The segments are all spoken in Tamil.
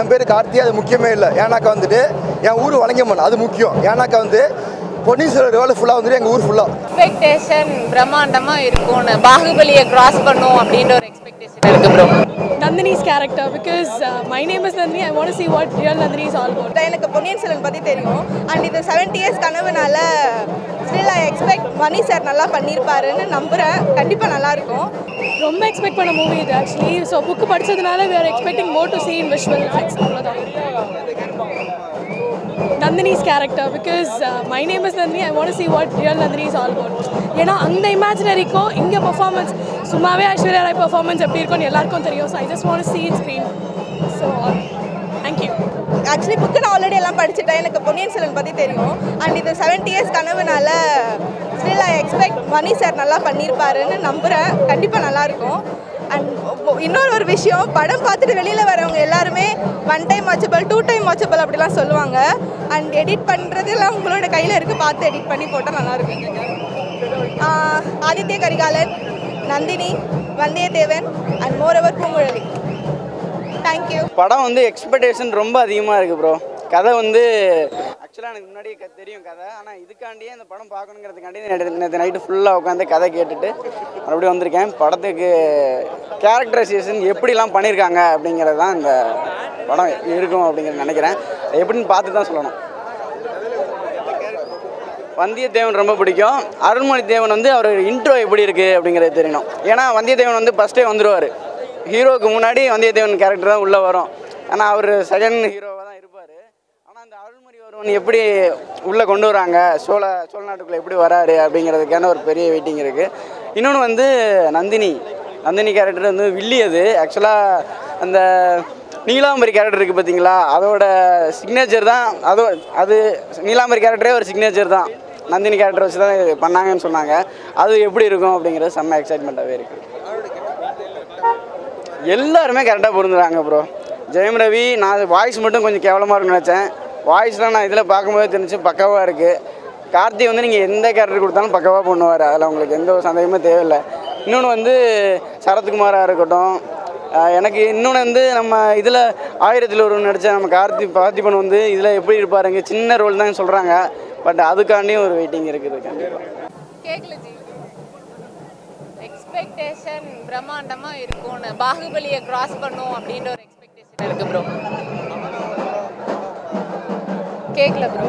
என் பேர் கார்த்தி அது முக்கியமே இல்லை ஏன்னாக்கா வந்துட்டு என் ஊர் வழங்கம்மன் அது முக்கியம் ஏன்னாக்கா வந்து பொன்னியின் செல்வன் ரிவால் ஃபுல்லாக வந்துட்டு எங்கள் ஊர் ஃபுல்லாக எக்ஸ்பெக்டேஷன் பிரம்மாண்டமா இருக்கும்னு பாகுபலியை கிராஸ் பண்ணும் அப்படின்ற ஒரு எக்ஸ்பெக்டேஷன் இருக்கு bro Nandini's character because uh, my name is Nandini. I want to see what real Nandini is all about. எனக்கு பொன்னியின் செல்வன் பற்றி தெரியும் அண்ட் இது செவன்டி இயர்ஸ் கனவுனால still I expect Mani sir நல்லா பண்ணியிருப்பாருன்னு நம்புகிறேன் கண்டிப்பாக நல்லாயிருக்கும் ரொம்ப எக்ஸ்பெக்ட் பண்ண மூவி இது ஆக்சுவலி ஸோ புக்கு படிச்சதுனால we are expecting more to see in visual effects அவ்வளோதான் Nandini's character because my name is Nandini I want see what real Nandini is all about ஏன்னா அந்த இமேஜினரிக்கும் இங்கே பர்ஃபார்மன்ஸ் சும்மாவே ஐஸ்வர்யா ராய் பர்ஃபார்மன்ஸ் எப்படி இருக்கும்னு எல்லாருக்கும் தெரியும் so I just want see it screen so thank you actually book நான் ஆல்ரெடி எல்லாம் படிச்சுட்டேன் எனக்கு பொன்னியின் செல்வன் பற்றி தெரியும் அண்ட் இது செவன்டி இயர்ஸ் கனவுனால still I expect Mani sir நல்லா பண்ணியிருப்பாருன்னு நம்புகிறேன் கண்டிப்பாக நல்லாயிருக்கும் அண்ட் இன்னொரு ஒரு விஷயம் படம் பார்த்துட்டு வெளியில் வரவங்க எல்லாருமே one time watchable two time watchable அப்படிலாம் சொல்லுவாங்க அண்ட் எடிட் பண்ணுறதுலாம் உங்களோட கையில் இருக்குது பார்த்து எடிட் பண்ணி போட்டால் நல்லாயிருக்கும் ஆஹ் Aditya Karikalan Nandini Vandiyathevan and moreover Poonguzhali thank you படம் வந்து எக்ஸ்பெக்டேஷன் ரொம்ப அதிகமாக இருக்குது ப்ரோ கதை வந்து ஆக்சுவலாக எனக்கு முன்னாடியே க தெரியும் கதை ஆனால் இதுக்காண்டியே இந்த படம் பார்க்கணுங்கிறதுக்காண்டி நேற்று நேற்று நைட்டு ஃபுல்லாக உட்காந்து கதை கேட்டுட்டு மறுபடியும் வந்திருக்கேன் படத்துக்கு கேரக்டரைசேஷன் எப்படிலாம் பண்ணியிருக்காங்க அப்படிங்கிறது தான் இந்த படம் இருக்கும் அப்படிங்கிறது நினைக்கிறேன் அது எப்படின்னு பார்த்து தான் சொல்லணும் வந்தியத்தேவன் ரொம்ப பிடிக்கும் அருள்மொழி தேவன் வந்து அவர் இன்ட்ரோ எப்படி இருக்குது அப்படிங்கிறது தெரியணும் ஏன்னா வந்தியத்தேவன் வந்து ஃபஸ்ட்டே வந்துடுவார் ஹீரோவுக்கு முன்னாடி வந்தியத்தேவன் கேரக்டர் தான் உள்ளே வரும் ஆனால் அவர் செகண்ட் ஹீரோவாக தான் இருப்பார் ஆனால் அந்த அருள்மொழிவர்மன் எப்படி உள்ளே கொண்டு வராங்க சோழ சோழ நாட்டுக்குள்ளே எப்படி வராரு அப்படிங்கிறதுக்கான ஒரு பெரிய வெயிட்டிங் இருக்குது இன்னொன்று வந்து நந்தினி நந்தினி கேரக்டர் வந்து வில்லி அது ஆக்சுவலாக அந்த நீலாம்பரி கேரக்டர் இருக்குது பார்த்தீங்களா அதோட சிக்னேச்சர் தான் அதோ அது நீலாம்பரி கேரக்டரே ஒரு சிக்னேச்சர் தான் நந்தினி கேரக்டர் வச்சு தான் இது பண்ணாங்கன்னு சொன்னாங்க அது எப்படி இருக்கும் அப்படிங்கிறது செம்ம எக்ஸைட்மெண்ட்டாகவே இருக்குது எல்லாருமே கரெக்டாக பொருந்துறாங்க ப்ரோ ஜெயம் ரவி நான் வாய்ஸ் மட்டும் கொஞ்சம் கேவலமாக இருக்கும்னு நினச்சேன் வாய்ஸ்லாம் நான் இதில் பார்க்கும்போது தெரிஞ்சு பக்காவாக இருக்குது கார்த்தி வந்து நீங்கள் எந்த கேரக்டர் கொடுத்தாலும் பக்காவாக பண்ணுவார் அதில் உங்களுக்கு எந்த ஒரு சந்தேகமே தேவையில்லை இன்னொன்று வந்து சரத்குமாராக இருக்கட்டும் ஆஹ் எனக்கு இன்னொன்று வந்து நம்ம இதில் ஆயிரத்தில் ஒரு நடித்த நம்ம கார்த்தி பார்த்திபன் வந்து இதில் எப்படி இருப்பாருங்க சின்ன ரோல் தான் சொல்கிறாங்க பட் அதுக்காண்டியும் ஒரு வெயிட்டிங் இருக்குது கண்டிப்பாக கேக்கல ஜி எக்ஸ்பெக்டேஷன் பிரம்மாண்டமா இருக்கும்னு பாகுபலியை கிராஸ் பண்ணும் அப்படின்ற ஒரு எக்ஸ்பெக்டேஷன் இருக்கு ப்ரோ கேக்கல ப்ரோ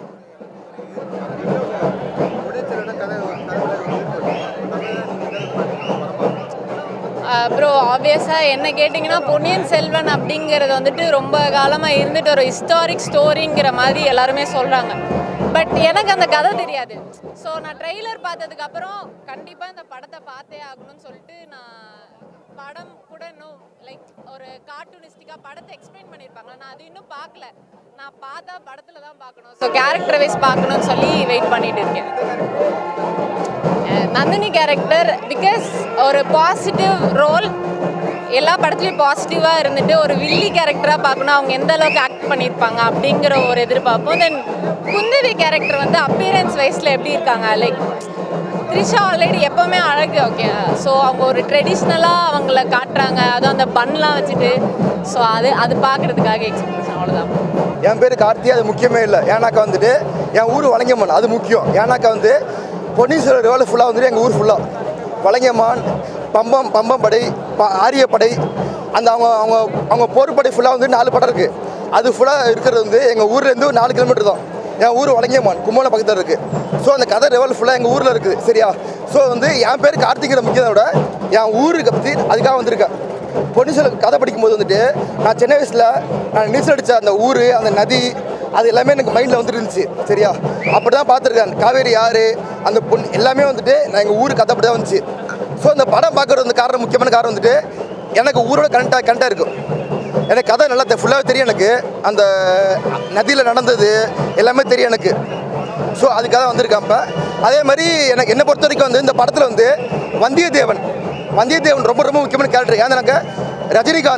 ப்ரோ ஆப்வியஸாக என்ன கேட்டிங்கன்னா பொன்னியின் செல்வன் அப்படிங்கிறது வந்துட்டு ரொம்ப காலமாக இருந்துட்டு ஒரு ஹிஸ்டாரிக் ஸ்டோரிங்கிற மாதிரி எல்லாருமே சொல்கிறாங்க பட் எனக்கு அந்த கதை தெரியாது ஸோ நான் ட்ரெய்லர் பார்த்ததுக்கப்புறம் கண்டிப்பாக இந்த படத்தை பார்த்தே ஆகணும்னு சொல்லிட்டு நான் படம் கூட இன்னும் லைக் ஒரு கார்ட்டூனிஸ்டிக்காக படத்தை எக்ஸ்பிளைன் பண்ணியிருப்பாங்க நான் அது இன்னும் பார்க்கல நான் பார்த்தா படத்தில் தான் பார்க்கணும் ஸோ கேரக்டர் வைஸ் பார்க்கணும்னு சொல்லி வெயிட் பண்ணிட்டு இருக்கேன் அஹ் நந்தினி கேரக்டர் பிகாஸ் ஒரு பாசிட்டிவ் ரோல் எல்லா படத்துலையும் பாசிட்டிவாக இருந்துட்டு ஒரு வில்லி கேரக்டராக பார்க்கணும் அவங்க எந்த அளவுக்கு ஆக்ட் பண்ணியிருப்பாங்க அப்படிங்கிற ஒரு எதிர்பார்ப்போம் தென் குந்தவி கேரக்டர் வந்து அப்பியரன்ஸ் வைஸில் எப்படி இருக்காங்க லைக் த்ரிஷா ஆல்ரெடி எப்போவுமே அழகு ஓகே ஸோ அவங்க ஒரு ட்ரெடிஷ்னலாக அவங்கள காட்டுறாங்க அதுவும் அந்த பன்லாம் வச்சுட்டு ஸோ அது அது பார்க்குறதுக்காக எக்ஸ்பீரியன்ஸ் அவ்வளோதான் என் பேர் கார்த்தி அது முக்கியமே இல்லை ஏன்னாக்கா வந்துட்டு என் ஊர் வழங்கம்மன் அது முக்கியம் ஏன்னாக்கா வந்து பொன்னியின் செல்வன் ரிவால் ஃபுல்லாக வந்துட்டு எங்கள் ஊர் ஃபுல்லாக வழங்கம்மான் பம்பம் பம்பம் படை ப ஆரியப்படை அந்த அவங்க அவங்க அவங்க போர்ப்படை ஃபுல்லாக வந்து நாலு படம் இருக்குது அது ஃபுல்லாக இருக்கிறது வந்து எங்கள் ஊர்லேருந்து ஒரு நாலு கிலோமீட்டர் தான் என் ஊர் வழங்கியம்மான் கும்பகோணம் பக்கத்தில் இருக்குது ஸோ அந்த கதை ரிவல் ஃபுல்லாக எங்கள் ஊரில் இருக்குது சரியா ஸோ வந்து என் பேர் கார்த்திகிற முக்கியதை விட என் ஊருக்கு பற்றி அதுக்காக வந்திருக்கேன் பொன்னியின் கதை படிக்கும்போது வந்துட்டு நான் சின்ன வயசில் நான் நீச்சல் அடித்த அந்த ஊர் அந்த நதி அது எல்லாமே எனக்கு மைண்டில் வந்துட்டு இருந்துச்சு சரியா அப்படி தான் பார்த்துருக்கேன் அந்த காவேரி யார் அந்த பொன் எல்லாமே வந்துட்டு நான் எங்கள் ஊர் கதை அப்படி தான் வந்துச்சு ஸோ இந்த படம் பார்க்குறது வந்து காரணம் முக்கியமான காரணம் வந்துட்டு எனக்கு ஊரோட கரெக்டாக கரெக்டாக இருக்கும் எனக்கு கதை நல்லா ஃபுல்லாகவே தெரியும் எனக்கு அந்த நதியில் நடந்தது எல்லாமே தெரியும் எனக்கு ஸோ அதுக்காக வந்திருக்கேன் இப்போ அதே மாதிரி எனக்கு என்னை பொறுத்த வரைக்கும் வந்து இந்த படத்தில் வந்து வந்தியத்தேவன் வந்தியத்தேவன் ரொம்ப ரொம்ப முக்கியமான கேரக்டர் ஏன்னாக்க ரஜினிகாந்த்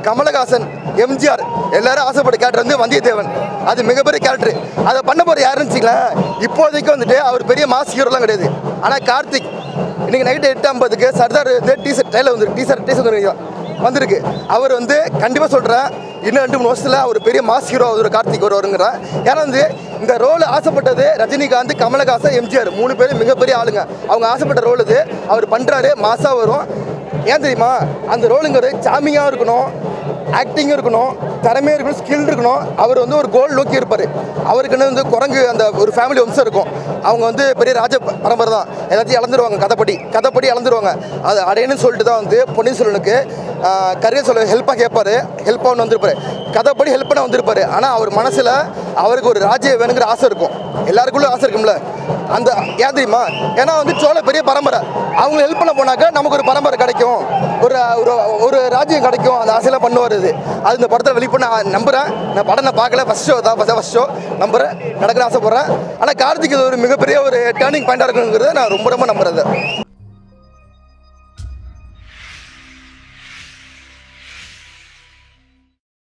கமலஹாசன் எம்ஜிஆர் எல்லாரும் ஆசைப்பட்ட கேரக்டர் வந்து வந்தியத்தேவன் அது மிகப்பெரிய கேரக்டர் அதை பண்ண போகிற யாருன்னு வச்சுங்களேன் இப்போதைக்கு வந்துட்டு அவர் பெரிய மாஸ் ஹீரோலாம் கிடையாது ஆனால் கார்த்திக் இன்னைக்கு நைட்டு எட்டு ஐம்பதுக்கு சர்தார் வந்து டீசர்ட் ட்ரெயிலர் வந்து டீசர்ட் டீசர்ட் வந்து வந்திருக்கு அவர் வந்து கண்டிப்பாக சொல்கிறேன் இன்னும் ரெண்டு மூணு வருஷத்தில் அவர் பெரிய மாஸ் ஹீரோ ஒரு கார்த்திக் வருவாருங்கிறேன் ஏன்னா வந்து இந்த ரோல் ஆசைப்பட்டது ரஜினிகாந்த் கமலஹாசன் எம்ஜிஆர் மூணு பேரும் மிகப்பெரிய ஆளுங்க அவங்க ஆசைப்பட்ட ரோல் இது அவர் பண்ணுறாரு மாசாக வரும் ஏன் தெரியுமா அந்த ரோலுங்கிறது சாமியாக இருக்கணும் ஆக்டிங்கும் இருக்கணும் திறமையாக இருக்கணும் ஸ்கில் இருக்கணும் அவர் வந்து ஒரு கோல் நோக்கி இருப்பார் அவருக்குன்னு வந்து குரங்கு அந்த ஒரு ஃபேமிலி வம்சம் இருக்கும் அவங்க வந்து பெரிய ராஜ ப- பரம்பரை தான் எல்லாத்தையும் இழந்துருவாங்க கதைப்படி கதைப்படி இழந்துருவாங்க அது அடையணும்னு சொல்லிட்டு தான் வந்து பொன்னியின் செல்வனுக்கு கரியர் சொல்ல ஹெல்ப்பாக கேட்பாரு ஹெல்ப் பண்ண வந்திருப்பாரு கதைப்படி ஹெல்ப் பண்ண வந்திருப்பாரு ஆனால் அவர் மனசில் அவருக்கு ஒரு ராஜ்யம் வேணுங்கிற ஆசை இருக்கும் எல்லாருக்குள்ள ஆசை இருக்கும்ல அந்த ஏன் தெரியுமா ஏன்னா வந்து சோழ பெரிய பரம்பரை அவங்க ஹெல்ப் பண்ண போனாக்க நமக்கு ஒரு பரம்பரை கிடைக்கும் ஒரு ஒரு ஒரு ராஜ்யம் கிடைக்கும் அந்த ஆசையெல்லாம் பண்ணுவார் இது அது இந்த படத்தில் வெளிப்பட நான் நம்புகிறேன் நான் படம் நான் பார்க்கல ஃபஸ்ட் ஷோ தான் ஃபஸ்ட் ஷோ நம்புகிறேன் நடக்கிற ஆசைப்படுறேன் ஆனால் கார்த்திக் இது ஒரு மிகப்பெரிய ஒரு டேர்னிங் பாயிண்டாக இருக்குங்கிறத நான் ரொம்ப ரொம்ப நம்புறது